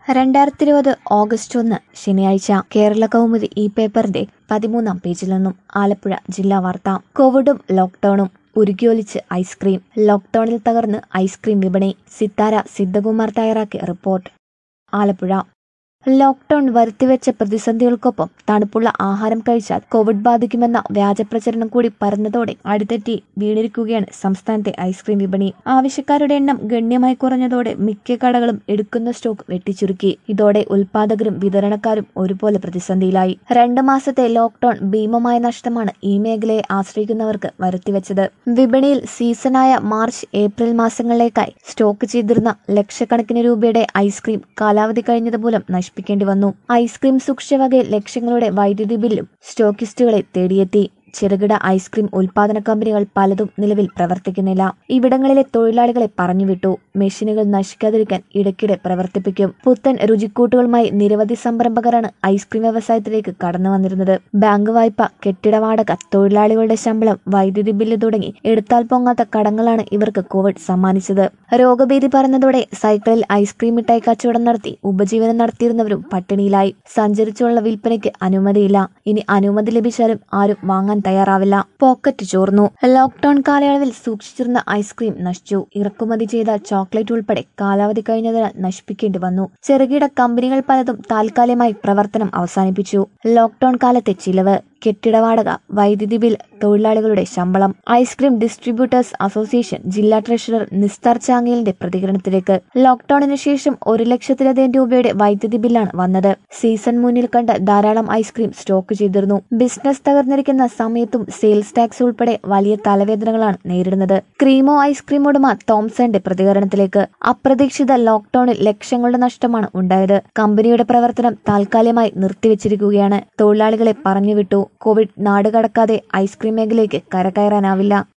രണ്ടായിരത്തി ഇരുപത് ഓഗസ്റ്റ് ഒന്ന് ശനിയാഴ്ച കേരള കൗമുദി ഈ പേപ്പറിന്റെ പതിമൂന്നാം പേജിൽ നിന്നും ആലപ്പുഴ ജില്ലാ വാർത്ത കോവിഡും ലോക്ക്ഡൌണും ഉരുകിയൊലിച്ച് ഐസ്ക്രീം ലോക്ക്ഡൌണിൽ തകർന്ന് ഐസ്ക്രീം വിപണി സിത്താര സിദ്ധകുമാർ തയ്യാറാക്കിയ റിപ്പോർട്ട് ആലപ്പുഴ ലോക്ക്ഡൌൺ വരുത്തിവെച്ച പ്രതിസന്ധികൾക്കൊപ്പം തണുപ്പുള്ള ആഹാരം കഴിച്ചാൽ കോവിഡ് ബാധിക്കുമെന്ന വ്യാജപ്രചരണം കൂടി പരന്നതോടെ അടിതെറ്റി വീണിരിക്കുകയാണ് സംസ്ഥാനത്തെ ഐസ്ക്രീം വിപണി ആവശ്യക്കാരുടെ എണ്ണം ഗണ്യമായി കുറഞ്ഞതോടെ മിക്ക കടകളും എടുക്കുന്ന സ്റ്റോക്ക് വെട്ടിച്ചുരുക്കി ഇതോടെ ഉൽപാദകരും വിതരണക്കാരും ഒരുപോലെ പ്രതിസന്ധിയിലായി രണ്ട് മാസത്തെ ലോക്ക്ഡൌൺ ഭീമമായ നഷ്ടമാണ് ഈ മേഖലയെ ആശ്രയിക്കുന്നവർക്ക് വരുത്തിവെച്ചത് വിപണിയിൽ സീസണായ മാർച്ച് ഏപ്രിൽ മാസങ്ങളിലേക്കായി സ്റ്റോക്ക് ചെയ്തിരുന്ന ലക്ഷക്കണക്കിന് രൂപയുടെ ഐസ്ക്രീം കാലാവധി കഴിഞ്ഞത് മൂലം നശിപ്പിക്കേണ്ടി വന്നു ഐസ്ക്രീം സൂക്ഷ്യവകയിൽ ലക്ഷങ്ങളുടെ വൈദ്യുതി ബില്ലും സ്റ്റോക്കിസ്റ്റുകളെ തേടിയെത്തി ചെറുകിട ഐസ്ക്രീം ഉൽപാദന കമ്പനികൾ പലതും നിലവിൽ പ്രവർത്തിക്കുന്നില്ല ഇവിടങ്ങളിലെ തൊഴിലാളികളെ പറഞ്ഞുവിട്ടു മെഷീനുകൾ നശിക്കാതിരിക്കാൻ ഇടയ്ക്കിടെ പ്രവർത്തിപ്പിക്കും പുത്തൻ രുചിക്കൂട്ടുകളുമായി നിരവധി സംരംഭകരാണ് ഐസ്ക്രീം വ്യവസായത്തിലേക്ക് കടന്നു വന്നിരുന്നത് ബാങ്ക് വായ്പ കെട്ടിട വാടക തൊഴിലാളികളുടെ ശമ്പളം വൈദ്യുതി ബില്ല് തുടങ്ങി എടുത്താൽ പൊങ്ങാത്ത കടങ്ങളാണ് ഇവർക്ക് കോവിഡ് സമ്മാനിച്ചത് രോഗഭീതി പറഞ്ഞതോടെ സൈക്കിളിൽ ഐസ്ക്രീം മിഠായി കച്ചവടം നടത്തി ഉപജീവനം നടത്തിയിരുന്നവരും പട്ടിണിയിലായി സഞ്ചരിച്ചുള്ള വിൽപ്പനയ്ക്ക് അനുമതിയില്ല ഇനി അനുമതി ലഭിച്ചാലും ആരും വാങ്ങാൻ തയ്യാറാവില്ല പോക്കറ്റ് ചോർന്നു ലോക്ക്ഡൌൺ കാലയളവിൽ സൂക്ഷിച്ചിരുന്ന ഐസ്ക്രീം നശിച്ചു ഇറക്കുമതി ചെയ്ത ചോക്ലേറ്റ് ഉൾപ്പെടെ കാലാവധി കഴിഞ്ഞതിനാൽ നശിപ്പിക്കേണ്ടി വന്നു ചെറുകിട കമ്പനികൾ പലതും താൽക്കാലികമായി പ്രവർത്തനം അവസാനിപ്പിച്ചു ലോക്ക്ഡൌൺ കാലത്തെ ചിലവ് കെട്ടിട വാടക വൈദ്യുതി ബിൽ തൊഴിലാളികളുടെ ശമ്പളം ഐസ്ക്രീം ഡിസ്ട്രിബ്യൂട്ടേഴ്സ് അസോസിയേഷൻ ജില്ലാ ട്രഷറർ നിസ്താർ ചാങ്ങേലിന്റെ പ്രതികരണത്തിലേക്ക് ലോക്ക്ഡൌണിന് ശേഷം ഒരു ലക്ഷത്തിലധികം രൂപയുടെ വൈദ്യുതി ബില്ലാണ് വന്നത് സീസൺ മുന്നിൽ കണ്ട് ധാരാളം ഐസ്ക്രീം സ്റ്റോക്ക് ചെയ്തിരുന്നു ബിസിനസ് തകർന്നിരിക്കുന്ന സമയത്തും സെയിൽസ് ടാക്സ് ഉൾപ്പെടെ വലിയ തലവേദനകളാണ് നേരിടുന്നത് ക്രീമോ ഐസ്ക്രീം ഉടമ തോംസന്റെ പ്രതികരണത്തിലേക്ക് അപ്രതീക്ഷിത ലോക്ക്ഡൌണിൽ ലക്ഷങ്ങളുടെ നഷ്ടമാണ് ഉണ്ടായത് കമ്പനിയുടെ പ്രവർത്തനം താൽക്കാലികമായി നിർത്തിവെച്ചിരിക്കുകയാണ് തൊഴിലാളികളെ പറഞ്ഞുവിട്ടു കോവിഡ് നാടുകടക്കാതെ ഐസ്ക്രീം മേഖലയ്ക്ക് കരകയറാനാവില്ല